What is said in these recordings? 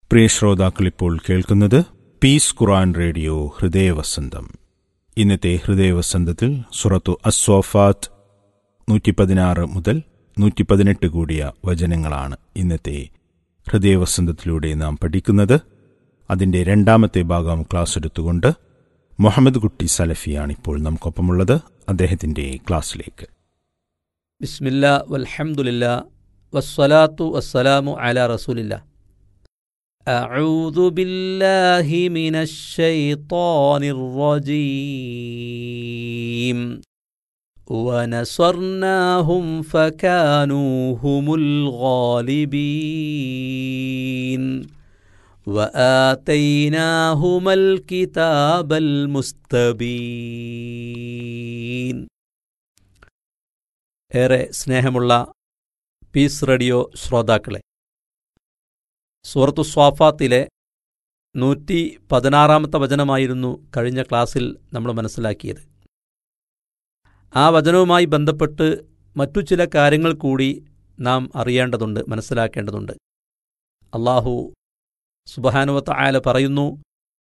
പ്രിയ ശ്രോതാക്കൾ ഇപ്പോൾ കേൾക്കുന്നത് പീസ് ഖുറാൻ റേഡിയോ ഹൃദയവസന്തം ഇന്നത്തെ ഹൃദയവസന്തത്തിൽ സുറത്തു അസ്വാഫാത്ത് നൂറ്റി പതിനാറ് മുതൽ നൂറ്റി പതിനെട്ട് കൂടിയ വചനങ്ങളാണ് ഇന്നത്തെ ഹൃദയവസന്തത്തിലൂടെ നാം പഠിക്കുന്നത് അതിന്റെ രണ്ടാമത്തെ ഭാഗം ക്ലാസ് എടുത്തുകൊണ്ട് മുഹമ്മദ് കുട്ടി സലഫിയാണ് ഇപ്പോൾ നമുക്കൊപ്പമുള്ളത് അദ്ദേഹത്തിന്റെ ക്ലാസ്സിലേക്ക് ബിസ്മില്ല വൽഹംദുലില്ല വസ്സലാത്തു വസ്സലാമു അല റസൂലില്ല أعوذ بالله من الشيطان الرجيم ونصرناهم فكانوا هم الغالبين وآتيناهما الكتاب المستبين ഏറെ സ്നേഹമുള്ള പീസ് റേഡിയോ ശ്രോതാക്കളെ സൂറത്തു സ്വാഫാത്തിലെ നൂറ്റി പതിനാറാമത്തെ വചനമായിരുന്നു കഴിഞ്ഞ ക്ലാസ്സിൽ നമ്മൾ മനസ്സിലാക്കിയത് ആ വചനവുമായി ബന്ധപ്പെട്ട് മറ്റു ചില കാര്യങ്ങൾ കൂടി നാം അറിയേണ്ടതുണ്ട് മനസ്സിലാക്കേണ്ടതുണ്ട് അള്ളാഹു സുബഹാനുവത്ത ആല പറയുന്നു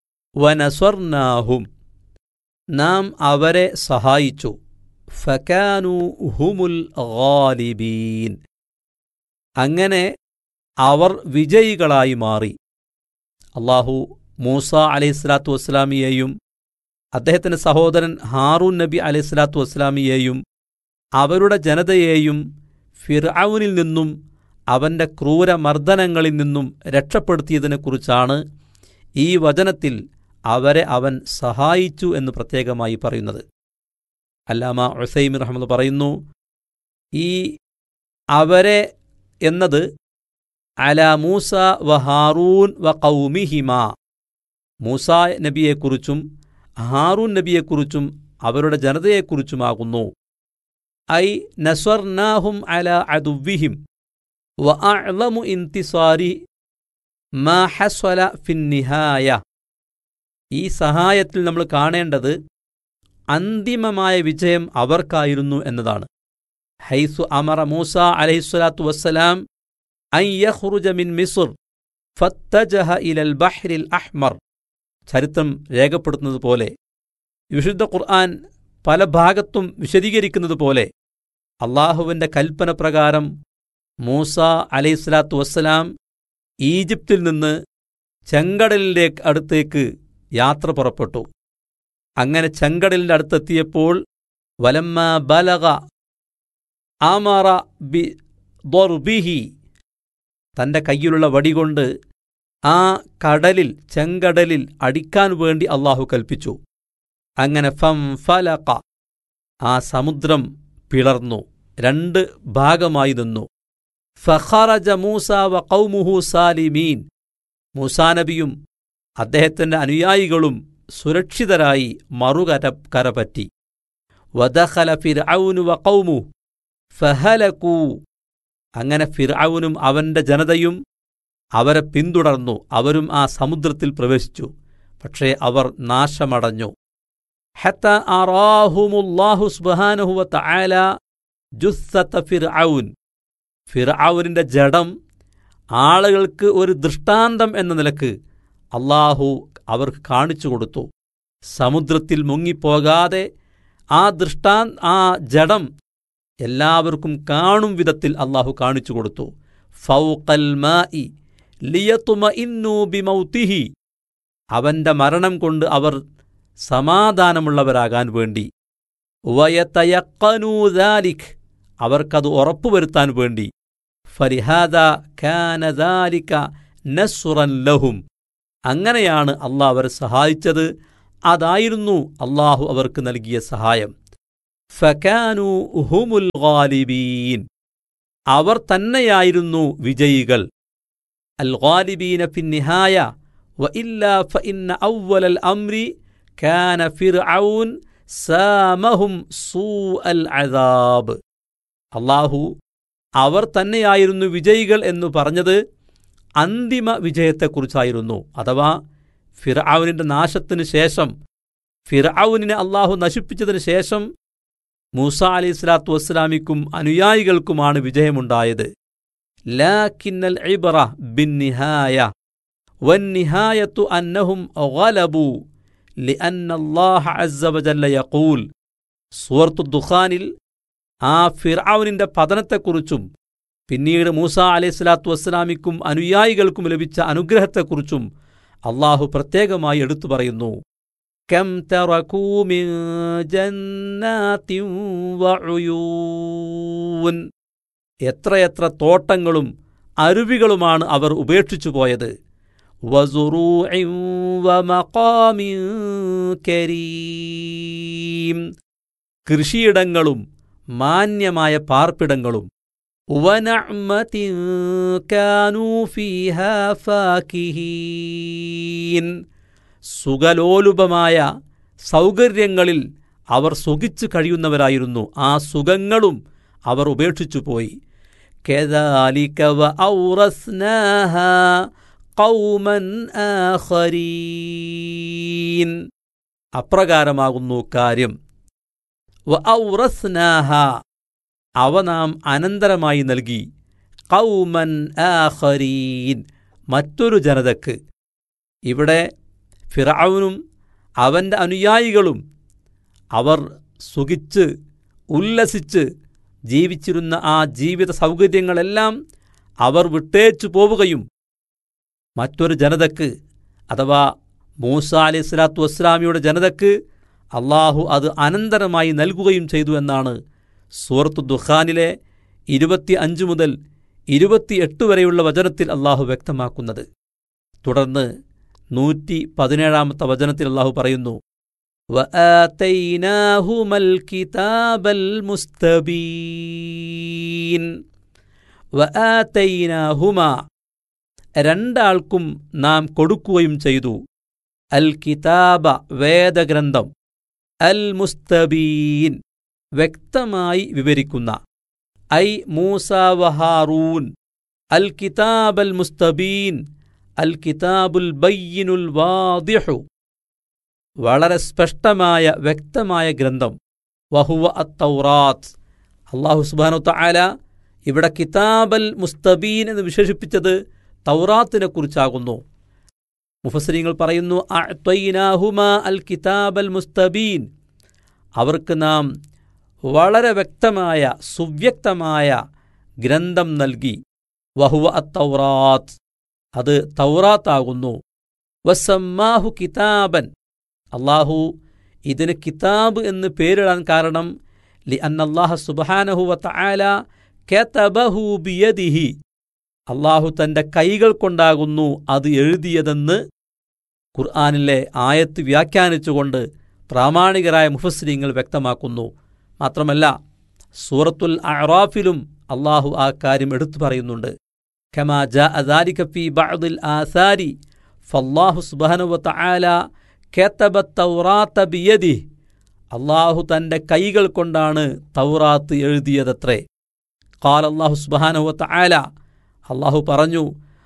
വനസ്വർനാഹും നാം അവരെ സഹായിച്ചു ഫക്കാനു ഹുമുൽ ഗാലിബീൻ അങ്ങനെ അവർ വിജയികളായി മാറി അള്ളാഹു മൂസ അലൈഹിസ്ലാത്തു വസ്സലാമിയെയും അദ്ദേഹത്തിൻ്റെ സഹോദരൻ ഹാറൂൻ നബി അലൈഹിസ്ലാത്തു വസ്സലാമിയെയും അവരുടെ ജനതയെയും ഫിർഔനിൽ നിന്നും അവൻ്റെ ക്രൂരമർദ്ദനങ്ങളിൽ നിന്നും രക്ഷപ്പെടുത്തിയതിനെക്കുറിച്ചാണ് ഈ വചനത്തിൽ അവരെ അവൻ സഹായിച്ചു എന്ന് പ്രത്യേകമായി പറയുന്നത് അല്ലാമ ഉസൈമിർ അഹമ്മദ് പറയുന്നു ഈ അവരെ എന്നത് അല മൂസ വ ഹാറൂൻ വ കൗമിഹിമ മൂസ നബിയെക്കുറിച്ചും ഹാറൂൻ നബിയെക്കുറിച്ചും അവരുടെ ജനതയെക്കുറിച്ചുമാകുന്നു ഐ നസ്വർനാഹും അല അതുവിഹിം വ അഅ്ലമു ഇന്തിസാരി മാ ഹസ്വല ഫിന്നിഹായ ഈ സഹായത്തിൽ നമ്മൾ കാണേണ്ടത് അന്തിമമായ വിജയം അവർക്കായിരുന്നു എന്നതാണ് ഹൈസു അമറ മൂസ അലൈഹിസ്വലാത്തു വസ്സലാം അൻ യഖ്റുജ മിൻ മിസ്ർ ഫത്തജഹ ഇലൽ ബഹ്രിൽ അഹ്മർ ചരിത്രം രേഖപ്പെടുത്തുന്നത് പോലെ വിശുദ്ധ ഖുർആൻ പല ഭാഗത്തും വിശദീകരിക്കുന്നത് പോലെ അള്ളാഹുവിൻ്റെ കൽപ്പന പ്രകാരം മൂസ അലൈഹിസ്ലാത്തു വസ്സലാം ഈജിപ്തിൽ നിന്ന് ചെങ്കടലിൻ്റെ അടുത്തേക്ക് യാത്ര പുറപ്പെട്ടു അങ്ങനെ ചെങ്കടലിൻ്റെ അടുത്തെത്തിയപ്പോൾ വലമ്മ ബലക ആമാറ ബി ദൊർബിഹി തൻ്റെ കയ്യിലുള്ള വടികൊണ്ട് ആ കടലിൽ ചെങ്കടലിൽ അടിക്കാൻ വേണ്ടി അള്ളാഹു കൽപ്പിച്ചു അങ്ങനെ ഫം ഫലക ആ സമുദ്രം പിളർന്നു രണ്ട് ഭാഗമായി നിന്നു ഫഖറജ മൂസ വ കൗമുഹു സാലിമീൻ മൂസാനബിയും അദ്ദേഹത്തിൻ്റെ അനുയായികളും സുരക്ഷിതരായി മറുകര കരപറ്റി വദഖല ഫിർഔനു വ കൗമു ഫഹലകൂ അങ്ങനെ ഫിർഔനും അവന്റെ ജനതയും അവരെ പിന്തുടർന്നു അവരും ആ സമുദ്രത്തിൽ പ്രവേശിച്ചു പക്ഷേ അവർ നാശമടഞ്ഞു ഹത്ത അറാഹുമുല്ലാഹു സുബ്ഹാനഹു തആല ജുസ്സത ഫിർഔൻ ഫിർഔനിന്റെ ജഡം ആളുകൾക്ക് ഒരു ദൃഷ്ടാന്തം എന്ന നിലക്ക് അള്ളാഹു അവർക്ക് കാണിച്ചു കൊടുത്തു സമുദ്രത്തിൽ മുങ്ങിപ്പോകാതെ ആ ദൃഷ്ടാ ആ ജഡം എല്ലാവർക്കും കാണും വിധത്തിൽ അള്ളാഹു കാണിച്ചു കൊടുത്തു ഫൗഖൽ മാഇ ലിയത്തുമ ഇന്നു ബിമൗത്തിഹി അവന്റെ മരണം കൊണ്ട് അവർ സമാധാനമുള്ളവരാകാൻ വേണ്ടി വയത്തയക്കനൂദാലിഖ് അവർക്കത് ഉറപ്പുവരുത്താൻ വേണ്ടി ഫരിഹാദ കാനദാലിക നസ്റൻ ലഹും അങ്ങനെയാണ് അള്ളാഹ് അവരെ സഹായിച്ചത് അതായിരുന്നു അള്ളാഹു അവർക്ക് നൽകിയ സഹായം ഫക്കാനു ഹുമുൽ ഗാലിബീൻ അവർ തന്നെയായിരുന്നു വിജയികൾ അൽ ഗാലിബീന ഫിന്നിഹായ വ ഇല്ലാ ഫഇന്ന അവ്വലൽ അംരി കാന ഫിർഔൻ സാമഹും സൂ അൽ അദാബ് അള്ളാഹു അവർ തന്നെയായിരുന്നു വിജയികൾ എന്ന് പറഞ്ഞത് അന്തിമ വിജയത്തെക്കുറിച്ചായിരുന്നു അഥവാ ഫിർഔനിന്റെ നാശത്തിനു ശേഷം ഫിർഔനിനെ അള്ളാഹു നശിപ്പിച്ചതിനു ശേഷം മൂസ അലി സ്വലാത്തു വസ്സലാമിക്കും അനുയായികൾക്കുമാണ് വിജയമുണ്ടായത് ലാക്കിന്നൽ ഇബ്ര ബിൻ നിഹായ വന്നിഹായത്തു അന്നഹും ഗലബു لأن الله عز وجل يقول സൂറത്തു ദുഖാനിൽ ആ ഫിർഔനിന്റെ പതനത്തെക്കുറിച്ചും പിന്നീട് മൂസ അലൈഹി സ്വലാത്തു വസ്സലാമിക്കും അനുയായികൾക്കും ലഭിച്ച അനുഗ്രഹത്തെക്കുറിച്ചും അള്ളാഹു പ്രത്യേകമായി എടുത്തു പറയുന്നു കം തറകൂ മിൻ ജന്നാത്തിൻ വഉയൂൻ എത്രയെത്ര തോട്ടങ്ങളും അരുവികളുമാണ് അവർ ഉപേക്ഷിച്ചു പോയത് വസുറൂഇൻ വമഖാമിൻ കരീം കൃഷിയിടങ്ങളും മാന്യമായ പാർപ്പിടങ്ങളും വനഅ്മതിൻ കാനൂ ഫീഹാ ഫാകിഹീൻ സുഖലോലുപമായ സൗകര്യങ്ങളിൽ അവർ സുഖിച്ചു കഴിയുന്നവരായിരുന്നു ആ സുഖങ്ങളും അവർ ഉപേക്ഷിച്ചു പോയി كذلك وأورثناها قوما آخرين അപ്രകാരമാകുന്നു കാര്യം വ ഔറസ്നാഹ അവ നാം അനന്തരമായി നൽകി കൗമൻ ആഖരീൻ മറ്റൊരു ജനതക്ക് ഇവിടെ ഫിറൌനും അവൻ്റെ അനുയായികളും അവർ സുഖിച്ച് ഉല്ലസിച്ച് ജീവിച്ചിരുന്ന ആ ജീവിത സൗകര്യങ്ങളെല്ലാം അവർ വിട്ടേച്ചു പോവുകയും മറ്റൊരു ജനതക്ക് അഥവാ മൂസ അലൈഹി സ്വലാത്തു വസ്സലാമിയുടെ ജനതക്ക് അള്ളാഹു അത് അനന്തരമായി നൽകുകയും ചെയ്തു എന്നാണ് സൂറത്തു ദുഖാനിലെ ഇരുപത്തി അഞ്ച് മുതൽ ഇരുപത്തിയെട്ട് വരെയുള്ള വചനത്തിൽ അള്ളാഹു വ്യക്തമാക്കുന്നത് തുടർന്ന് നൂറ്റി പതിനേഴാമത്തെ വചനത്തിൽ അള്ളാഹു പറയുന്നു وآتيناهما الكتاب المستبين وآتيناهما രണ്ടാൾക്കും നാം കൊടുക്കുകയും ചെയ്തു അൽ കിതാബ വേദഗ്രന്ഥം അൽ മുസ്തബീൻ വ്യക്തമായി വിവരിക്കുന്ന ഐ മൂസ വഹാറൂൻ അൽ കിതാബ് അൽ മുസ്തബീൻ അൽ കിതാബുൽ ബയ്യിനുൽ വാദിഹു വളരെ സ്പഷ്ടമായ വ്യക്തമായ ഗ്രന്ഥം വഹുവ അത്തൗറാത്ത് അള്ളാഹു സുബാനു തആല ഇവിടെ കിതാബൽ മുസ്തബീൻ എന്ന് വിശേഷിപ്പിച്ചത് തൗറാത്തിനെ കുറിച്ചാകുന്നു മുഫസരിങ്ങൾ പറയുന്നു അഅ്തൈനാഹുമ അൽ കിതാബൽ മുസ്തബീൻ അവർക്ക് നാം വളരെ വ്യക്തമായ സുവ്യക്തമായ ഗ്രന്ഥം നൽകി വഹുവ അത്തൗറാത്ത് അത് തൗറാത്താകുന്നു വസമ്മാഹു കിതാബൻ അള്ളാഹു ഇതിന് കിതാബ് എന്ന് പേരിടാൻ കാരണം ലി അന്നല്ലാഹ സുബഹാനഹു വതആല കതബഹു ബിയദിഹി അള്ളാഹു തന്റെ കൈകൾ കൊണ്ടാകുന്നു അത് എഴുതിയതെന്ന് ഖുർആാനിലെ ആയത്ത് വ്യാഖ്യാനിച്ചുകൊണ്ട് പ്രാമാണികരായ മുഫസ്ലിങ്ങൾ വ്യക്തമാക്കുന്നു മാത്രമല്ല സൂറത്തുൽ അറാഫിലും അള്ളാഹു ആ കാര്യം എടുത്തു പറയുന്നുണ്ട് ഖമാ ജാ അദാലിക ഫി ബഅദിൽ ആസാരി ഫല്ലാഹു സുബ്ഹാനഹു വതആല കേത്തബ തൗറാത്ത ബിയദി അള്ളാഹു തന്റെ കൈകൾ കൊണ്ടാണ് തൗറാത്ത് എഴുതിയതത്രേ കാൽ അള്ളാഹു സുബാനഹു തആല അള്ളാഹു പറഞ്ഞു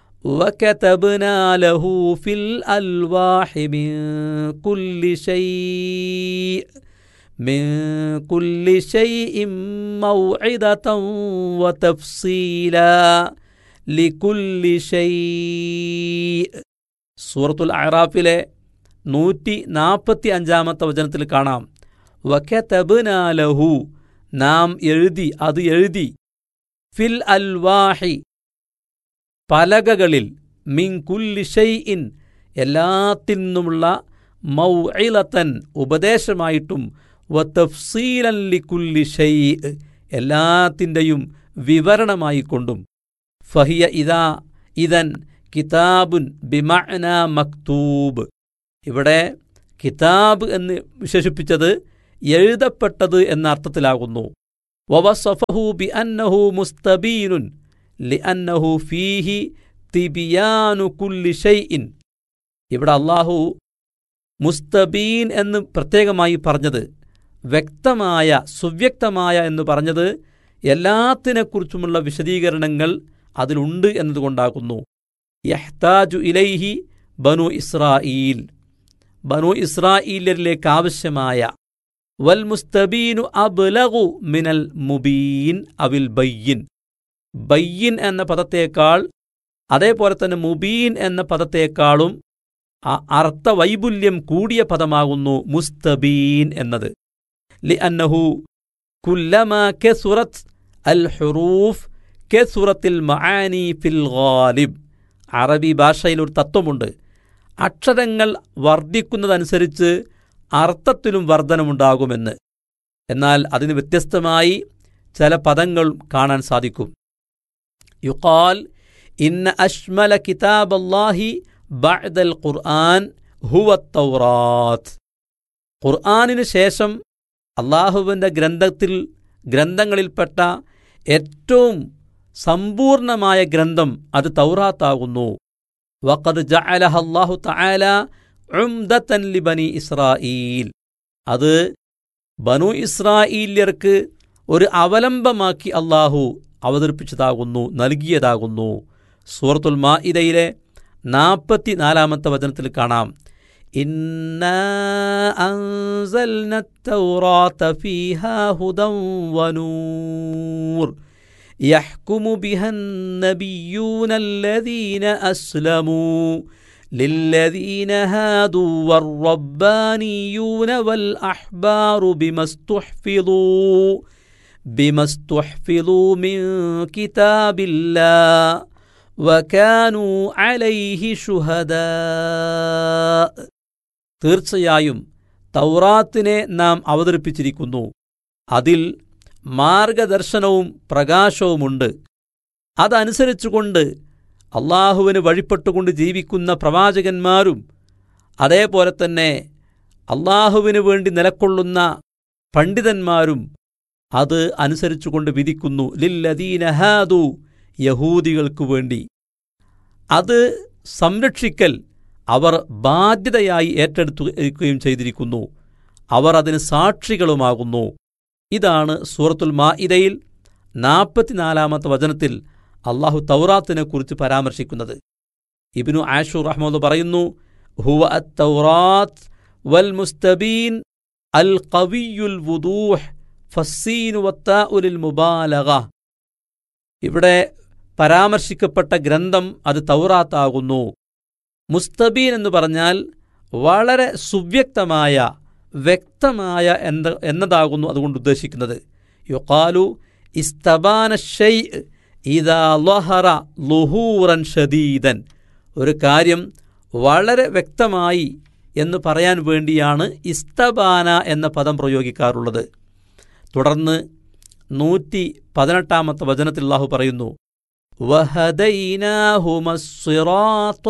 وكتبنا له في الألواح من كل شيء من كل شيء موعظة وتفصيلا لكل شيء സൂറത്തുൽ അറാഫിലെ നൂറ്റി നാൽപ്പത്തി അഞ്ചാമത്തെ വചനത്തിൽ കാണാം വഖതബ്നാലഹു നാം എഴുതി അത് എഴുതി ഫിൽ അൽവാഹി പലകകളിൽ മിൻ കുല്ലി ഷൈഇൻ എല്ലാത്തിൽ നിന്നുമുള്ള മൗഇലത്തൻ ഉപദേശമായിട്ടും വതഫ്സീലൻ ലിക്കുല്ലി ഷൈ എല്ലാത്തിൻ്റെയും വിവരണമായിക്കൊണ്ടും ഫഹിയ ഇതാ ഇതൻ കിതാബുൻ ബിമഅന മക്തൂബ് ഇവിടെ കിതാബ് എന്ന് വിശേഷിപ്പിച്ചത് എഴുതപ്പെട്ടത് എന്ന അർത്ഥത്തിലാകുന്നു വവസഫഹു ബി അന്നഹു മുസ്തബീനുൻ ലി അന്നഹു ഫീഹി തിബിയാനു കുല്ലി ഷൈഇൻ ഇവിടെ അള്ളാഹു മുസ്തബീൻ എന്ന് പ്രത്യേകമായി പറഞ്ഞത് വ്യക്തമായ സുവ്യക്തമായ എന്ന് പറഞ്ഞത് എല്ലാത്തിനെക്കുറിച്ചുമുള്ള വിശദീകരണങ്ങൾ അതിലുണ്ട് എന്നതുകൊണ്ടാകുന്നു യഹ്താജു ഇലൈഹി ബനു ഇസ്രായീൽ ബനു ഇസ്രായേലിലേക്ക് ആവശ്യമായ വൽ മുസ്തബീനു അബ്ലഗു മിനൽ മുബീൻ അവിൽ ബയ്യിൻ ബയ്യിൻ എന്ന പദത്തേക്കാൾ അതേപോലെ തന്നെ മുബീൻ എന്ന പദത്തേക്കാളും അ- അർത്ഥവൈപുല്യം കൂടിയ പദമാകുന്നു മുസ്തബീൻ എന്നത് ലി അന്നഹു കുല്ലമ കെസുറത്ത് അൽ ഹുറൂഫ് കെസുറത്തിൽ മആനി ഫിൽ ഗാലിബ് അറബി ഭാഷയിൽ ഒരു തത്വമുണ്ട് അക്ഷരങ്ങൾ വർദ്ധിക്കുന്നതനുസരിച്ച് അർത്ഥത്തിലും വർധനമുണ്ടാകുമെന്ന് എന്നാൽ അതിന് വ്യത്യസ്തമായി ചില പദങ്ങൾ കാണാൻ സാധിക്കും യുക്കാൽ ഇന്ന അഷ്മല കിതാബ് അല്ലാഹി ബഅദൽ ഖുർആൻ ഹുവ തൗറാത്ത് ഖുർആനിന് ശേഷം അള്ളാഹുവിൻ്റെ ഗ്രന്ഥത്തിൽ ഗ്രന്ഥങ്ങളിൽപ്പെട്ട ഏറ്റവും സമ്പൂർണമായ ഗ്രന്ഥം അത് തൗറാത്താകുന്നു വഖദ് ജഅലഹ അല്ലാഹു തആല ഉംദത്തൻ ലിബനി ഇസ്രായീൽ അത് ബനു ഇസ്രായേല്യർക്ക് ഒരു അവലംബമാക്കി അള്ളാഹു അവതരിപ്പിച്ചതാകുന്നു നൽകിയതാകുന്നു സൂറത്തുൽ മാഇദയിലെ നാൽപ്പത്തി നാലാമത്തെ വചനത്തിൽ കാണാം ഇന്നാ അൻസൽന التوراة فيها هدى ونور يحكم بها النبيون الذين أسلموا للذين هادوا والربانيون والأحبار بما استحفظوا بما استحفظوا من كتاب الله وكانوا عليه شهداء തീർച്ചയായും തൗറാത്തിനെ നാം അവതരിപ്പിച്ചിരിക്കുന്നു അതിൽ മാർഗദർശനവും പ്രകാശവുമുണ്ട് അതനുസരിച്ചുകൊണ്ട് അള്ളാഹുവിന് വഴിപ്പെട്ടുകൊണ്ട് ജീവിക്കുന്ന പ്രവാചകന്മാരും അതേപോലെ തന്നെ അള്ളാഹുവിന് വേണ്ടി നിലക്കൊള്ളുന്ന പണ്ഡിതന്മാരും അത് അനുസരിച്ചുകൊണ്ട് വിധിക്കുന്നു ലില്ലദീനഹാദു യഹൂദികൾക്കു വേണ്ടി അത് സംരക്ഷിക്കൽ അവർ ബാധ്യതയായി ഏറ്റെടുക്കുകയും ചെയ്തിരിക്കുന്നു അവർ അതിന് സാക്ഷികളുമാകുന്നു ഇതാണ് സൂറത്തുൽ മാഇദയിൽ നാൽപ്പത്തിനാലാമത്തെ വചനത്തിൽ അള്ളാഹു തൗറാത്തിനെ കുറിച്ച് പരാമർശിക്കുന്നത് ഇബിനു ആഷൂർ റഹ്മദ് പറയുന്നു ഹുവ തൗറാത്ത് വൽ മുസ്തബീൻ അൽ ഖവിയുൽ വുദൂഹ് ഫസ്സീനു വത്താഉലിൽ മുബാലഗ ഇവിടെ പരാമർശിക്കപ്പെട്ട ഗ്രന്ഥം അത് തൗറാത്താകുന്നു മുസ്തബീൻ എന്ന് പറഞ്ഞാൽ വളരെ സുവ്യക്തമായ വ്യക്തമായ എന്ത എന്നതാകുന്നു അതുകൊണ്ട് ഉദ്ദേശിക്കുന്നത് യുക്കാലു ഇസ്തബാന ഷൈ ഇതാ ലൊഹറ ലുഹൂറൻ ഷദീദൻ ഒരു കാര്യം വളരെ വ്യക്തമായി എന്ന് പറയാൻ വേണ്ടിയാണ് ഇസ്തബാന എന്ന പദം പ്രയോഗിക്കാറുള്ളത് തുടർന്ന് നൂറ്റി പതിനെട്ടാമത്തെ വചനത്തിൽ അള്ളാഹു പറയുന്നു وهديناهما الصراط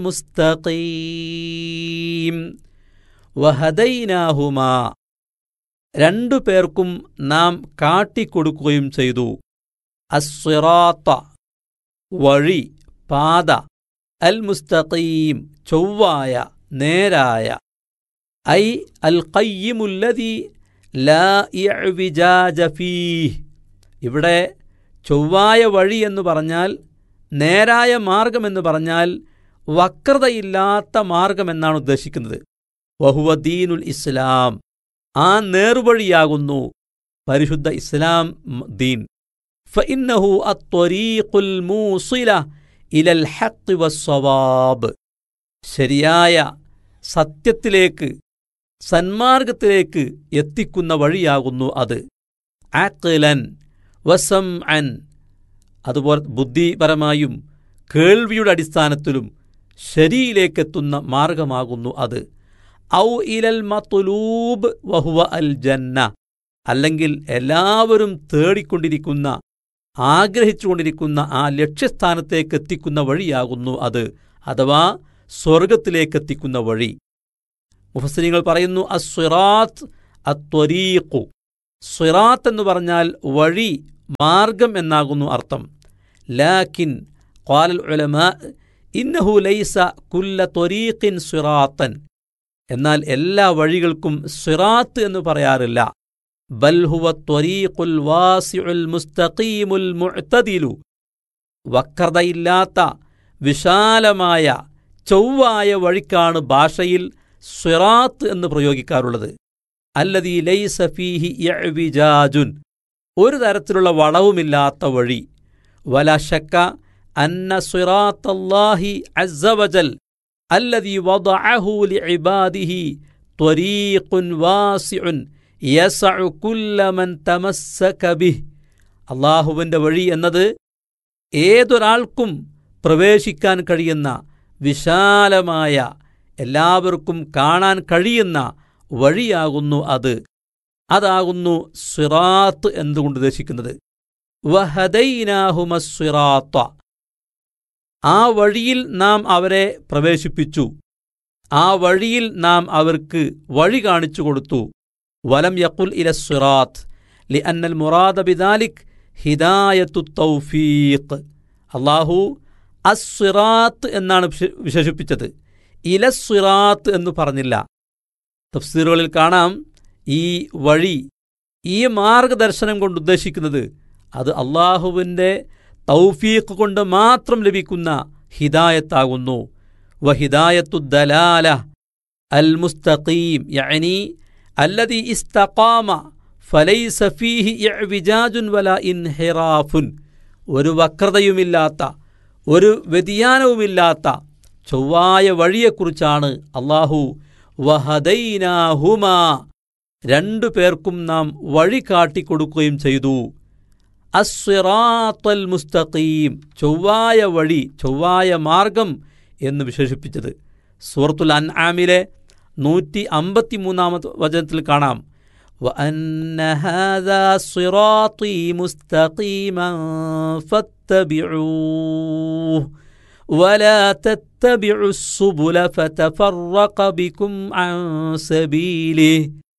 المستقيم വഹദൈനാഹുമാ രണ്ടു പേർക്കും നാം കാട്ടിക്കൊടുക്കുകയും ചെയ്തു അസ്വിറാത്ത വഴി പാത അൽ മുസ്തഖീം ചൊവ്വായ നേരായ ഐ അൽ ഖയ്യിമുല്ലതി ലാ ഇഅ്വിജാജ ഫീഹ് ഇവിടെ ചൊവ്വായ വഴി എന്ന് പറഞ്ഞാൽ നേരായ മാർഗമെന്ന് പറഞ്ഞാൽ വക്രതയില്ലാത്ത മാർഗമെന്നാണ് ഉദ്ദേശിക്കുന്നത് വഹുവ ദീനുൽ ഇസ്ലാം ആ നേർവഴിയാകുന്നു പരിശുദ്ധ ഇസ്ലാം ദീൻ ഫഇന്നഹു അത്വരീഖുൽ മൂസില ഇലൽ ഹഖ് വസ്സവാബ് ശരിയായ സത്യത്തിലേക്ക് സന്മാർഗത്തിലേക്ക് എത്തിക്കുന്ന വഴിയാകുന്നു അത് ആഖിലൻ വസം അൻ അതുപോലെ ബുദ്ധിപരമായും കേൾവിയുടെ അടിസ്ഥാനത്തിലും ശരിയിലേക്കെത്തുന്ന മാർഗമാകുന്നു അത് ഔ ഇലൽ മത്തുലൂബ് വഹുവ അൽ ജന്ന അല്ലെങ്കിൽ എല്ലാവരും തേടിക്കൊണ്ടിരിക്കുന്ന ആഗ്രഹിച്ചുകൊണ്ടിരിക്കുന്ന ആ ലക്ഷ്യസ്ഥാനത്തേക്ക് എത്തിക്കുന്ന വഴിയാകുന്നു അത് അഥവാ സ്വർഗത്തിലേക്കെത്തിക്കുന്ന വഴി മുഫസ്സരിങ്ങൾ പറയുന്നു അസ്വിറാത്ത് അത്വരീഖു സ്വിറാത്ത് എന്ന് പറഞ്ഞാൽ വഴി മാർഗം എന്നാകുന്നു അർത്ഥം ലാക്കിൻ ഖാലൽ ഉലമ ഇന്നഹു ലൈസ കുല്ല ത്വരീഖിൻ സ്വിറാത്തൻ എന്നാൽ എല്ലാ വഴികൾക്കും സ്വിറാത്ത് എന്ന് പറയാറില്ല ബൽ ഹുവ ത്വരീഖുൽ വാസിഉൽ മുസ്തഖീമുൽ മുഅ്തദിലു വക്രതയില്ലാത്ത വിശാലമായ ചൊവ്വായ വഴിക്കാണ് ഭാഷയിൽ സ്വിറാത്ത് എന്ന് പ്രയോഗിക്കാറുള്ളത് അല്ലതീ ലൈസ ഫീഹി യഅ്വിജാജുൻ ഒരു തരത്തിലുള്ള വളവുമില്ലാത്ത വഴി വല ശക്ക അന്ന സിറാത്തല്ലാഹി അസ്സവജൽ الذي وضعه لعباده طريق واسع يسع كل من تمسك به അള്ളാഹുവിൻ്റെ വഴി എന്നത് ഏതൊരാൾക്കും പ്രവേശിക്കാൻ കഴിയുന്ന വിശാലമായ എല്ലാവർക്കും കാണാൻ കഴിയുന്ന വഴിയാകുന്നു അത് അതാകുന്നു സിറാത്ത് എന്തുകൊണ്ട് ഉദ്ദേശിക്കുന്നത് വഹദൈനാഹുമ സിറാത്ത ആ വഴിയിൽ നാം അവരെ പ്രവേശിപ്പിച്ചു ആ വഴിയിൽ നാം അവർക്ക് വഴി കാണിച്ചു കൊടുത്തു വലം യക്കുൽ ഇല സിറാത്ത് ലി അന്നൽ മുറാദ ബിദാലിക് ഹിദായത്തു തൗഫീഖ് അള്ളാഹു അസ്വിറാത്ത് എന്നാണ് വിശ- വിശേഷിപ്പിച്ചത് ഇല സിറാത്ത് എന്ന് പറഞ്ഞില്ല തഫ്സീറുകളിൽ കാണാം ഈ വഴി ഈ മാർഗദർശനം കൊണ്ട് ഉദ്ദേശിക്കുന്നത് അത് അള്ളാഹുവിൻ്റെ തൗഫീഖ് കൊണ്ട് മാത്രം ലഭിക്കുന്ന ഹിദായത്താകുന്നു വഹിദായത്തു ദലാല അൽ മുസ്തഖീം യഅനി അല്ലദി ഇസ്തഖാമ ഫലൈസ ഫീഹി ഇഅ്വിജാജുൻ വല ഇൻഹിറാഫുൻ ഒരു വക്രതയുമില്ലാത്ത ഒരു വ്യതിയാനവുമില്ലാത്ത ചൊവ്വായ വഴിയെക്കുറിച്ചാണ് അള്ളാഹു വഹദൈനാഹുമാ രണ്ടു പേർക്കും നാം വഴി കാട്ടിക്കൊടുക്കുകയും ചെയ്തു അസ്വിറാത്തൽ മുസ്തഖീം ചൊവ്വായ വഴി ചൊവ്വായ മാർഗം എന്ന് വിശേഷിപ്പിച്ചത് സൂറത്തുൽ അൻആമിലെ നൂറ്റി അമ്പത്തിമൂന്നാമത്തെ വചനത്തിൽ കാണാം وأن هذا صراطي مستقيما فاتبعوه ولا تتبعوا السبل فتفرق بكم عن سبيله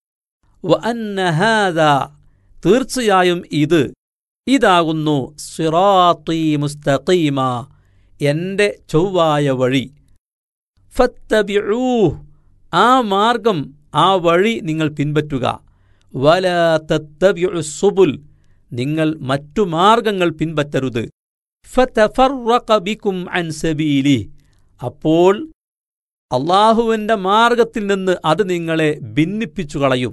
وأن هذا തീർച്ചയായും ഇത് ഇതാകുന്നു സിറാത്തി മുസ്തഖീമ എൻ്റെ ചൊവ്വായ വഴി ഫത്തബിഊ ആ മാർഗം ആ വഴി നിങ്ങൾ പിൻപറ്റുക വല തത്തബിഉ സുബുൽ നിങ്ങൾ മറ്റു മാർഗങ്ങൾ പിൻപറ്റരുത് ഫതഫറഖ ബിക്കും അൻ സബീലി അപ്പോൾ അള്ളാഹുവിൻ്റെ മാർഗത്തിൽ നിന്ന് അത് നിങ്ങളെ ഭിന്നിപ്പിച്ചു കളയും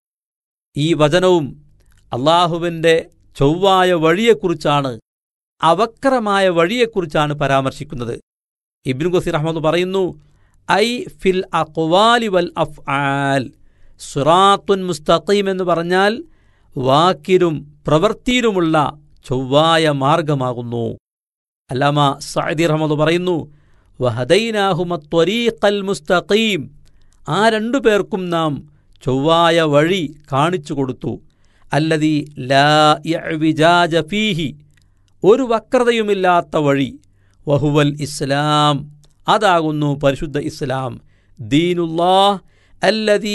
ഈ വചനവും അള്ളാഹുവിൻ്റെ ചൊവ്വായ വഴിയെക്കുറിച്ചാണ് അവക്രമായ വഴിയെക്കുറിച്ചാണ് പരാമർശിക്കുന്നത് ഇബ്നു ഗസീർ അഹമ്മദ് പറയുന്നു ഐ ഫിൽ അക്വാലി വൽ അഫ് ആൽ സുറാത്തുൻ മുസ്തഖീം എന്ന് പറഞ്ഞാൽ വാക്കിലും പ്രവൃത്തിയിലുമുള്ള ചൊവ്വായ മാർഗമാകുന്നു അല്ലാമ സഅദി റഹ്മദ് പറയുന്നു വഹദൈനാഹുമ ത്വരീഖൽ മുസ്തഖീം ആ രണ്ടു പേർക്കും നാം ചൊവ്വായ വഴി കാണിച്ചു കൊടുത്തു അല്ലതി ലാ യഅ്വിജാജ ഫീഹി ഒരു വക്രതയുമില്ലാത്ത വഴി വഹുവൽ ഇസ്ലാം അതാകുന്നു പരിശുദ്ധ ഇസ്ലാം ദീനുല്ലാഹ് അല്ലതി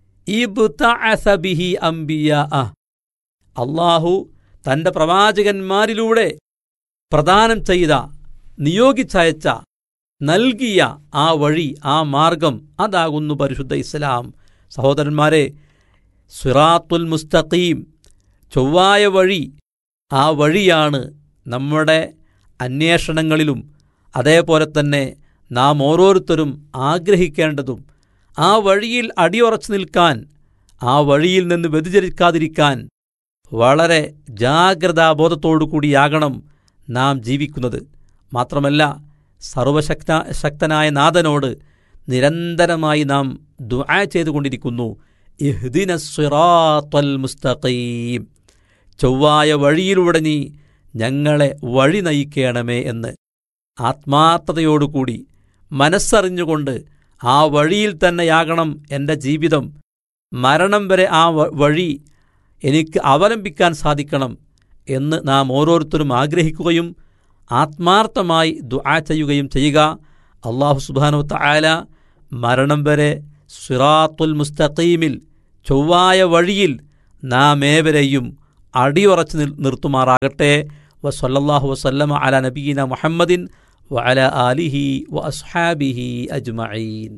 ഇബ്തഅസ ബിഹി അംബിയാഅ അള്ളാഹു തന്റെ പ്രവാചകന്മാരിലൂടെ പ്രദാനം ചെയ്ത നിയോഗിച്ചയച്ച നൽകിയ ആ വഴി ആ മാർഗം അതാകുന്നു പരിശുദ്ധ ഇസ്ലാം സഹോദരന്മാരെ സിറാത്തുൽ മുസ്തഖീം ചൊവ്വായ വഴി ആ വഴിയാണ് നമ്മുടെ അന്വേഷണങ്ങളിലും അതേപോലെ തന്നെ നാം ഓരോരുത്തരും ആഗ്രഹിക്കേണ്ടതും ആ വഴിയിൽ അടിയുറച്ചു നിൽക്കാൻ ആ വഴിയിൽ നിന്ന് വ്യതിചരിക്കാതിരിക്കാൻ വളരെ ജാഗ്രതാബോധത്തോടു കൂടിയാകണം നാം ജീവിക്കുന്നത് മാത്രമല്ല സർവശക്ത ശക്തനായ നാഥനോട് നിരന്തരമായി നാം ദുആ ചെയ്തുകൊണ്ടിരിക്കുന്നു ഇഹ്ദിന സിറാത്തൽ മുസ്തഖീം ചൊവ്വായ വഴിയിലൂടെ നീ ഞങ്ങളെ വഴി നയിക്കണമേ എന്ന് ആത്മാർത്ഥതയോടുകൂടി മനസ്സറിഞ്ഞുകൊണ്ട് ആ വഴിയിൽ തന്നെയാകണം എൻ്റെ ജീവിതം മരണം വരെ ആ വ- വഴി എനിക്ക് അവലംബിക്കാൻ സാധിക്കണം എന്ന് നാം ഓരോരുത്തരും ആഗ്രഹിക്കുകയും ആത്മാർത്ഥമായി ദുആ ചെയ്യുകയും ചെയ്യുക അള്ളാഹു സുബാനു തആല മരണം വരെ സിറാത്തുൽ മുസ്തഖീമിൽ ചൊവ്വായ വഴിയിൽ നാം ഏവരെയും അടിയുറച്ച് നിർ- നിർത്തുമാറാകട്ടെ വസല്ലല്ലാഹു വസല്ലമ അല നബീന മുഹമ്മദിൻ വഅല ആലിഹി വ അസ്ഹാബിഹി അജ്മഈൻ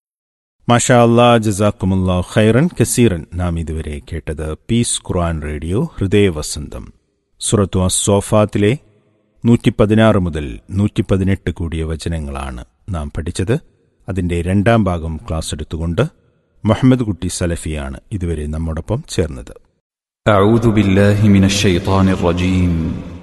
മാഷാ അല്ലാ ജസാക്കുമുല്ലാ ഖൈറൻ കസീറൻ നാം ഇതുവരെ കേട്ടത് പീസ് ഖുർആൻ റേഡിയോ ഹൃദയവസന്തം സുറത്തു അസ്സോഫാത്തിലെ നൂറ്റി പതിനാറ് മുതൽ നൂറ്റി പതിനെട്ട് കൂടിയ വചനങ്ങളാണ് നാം പഠിച്ചത് അതിന്റെ രണ്ടാം ഭാഗം ക്ലാസ് എടുത്തുകൊണ്ട് മുഹമ്മദ് കുട്ടി സലഫിയാണ് ഇതുവരെ നമ്മോടൊപ്പം ചേർന്നത് أعوذ بالله من الشيطان الرجيم